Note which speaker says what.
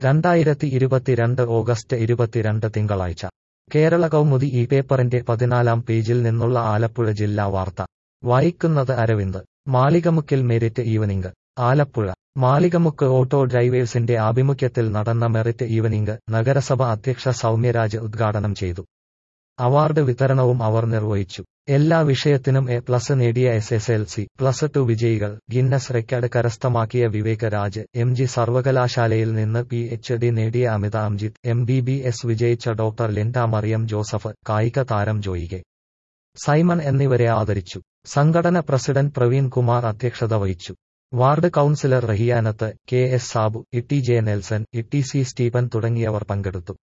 Speaker 1: രണ്ടായിരത്തി ഇരുപത്തിരണ്ട് ഓഗസ്റ്റ് ഇരുപത്തിരണ്ട് തിങ്കളാഴ്ച കേരള കൗമുദി ഈ പേപ്പറിന്റെ പതിനാലാം പേജിൽ നിന്നുള്ള ആലപ്പുഴ ജില്ലാ വാർത്ത വായിക്കുന്നത് അരവിന്ദ് മാളികമുക്കിൽ merit evening Alappuzha Malikamukku auto ഡ്രൈവേഴ്സിന്റെ ആഭിമുഖ്യത്തിൽ നടന്ന മെറിറ്റ് ഈവനിംഗ് നഗരസഭ അധ്യക്ഷ സൗമ്യരാജ് ഉദ്ഘാടനം ചെയ്തു അവാർഡ് വിതരണവും അവർ നിർവഹിച്ചു എല്ലാ വിഷയത്തിനും എ പ്ലസ് നേടിയ S S L C plus two വിജയികൾ ഗിന്നസ് റെക്കോർഡ് കരസ്ഥമാക്കിയ വിവേക് രാജ് എം ജി സർവകലാശാലയിൽ നിന്ന് പി എച്ച് ഡി നേടിയ Amitha Amjith M B B S വിജയിച്ച ഡോക്ടർ ലിൻഡ മറിയം ജോസഫ് കായിക താരം ജോയികെ സൈമൺ എന്നിവരെ ആദരിച്ചു സംഘടന പ്രസിഡന്റ് പ്രവീൺ കുമാർ അധ്യക്ഷത വഹിച്ചു ward councillor Rahiyanath K S Sabu Itty J Nelson Itty C Stephen തുടങ്ങിയവർ പങ്കെടുത്തു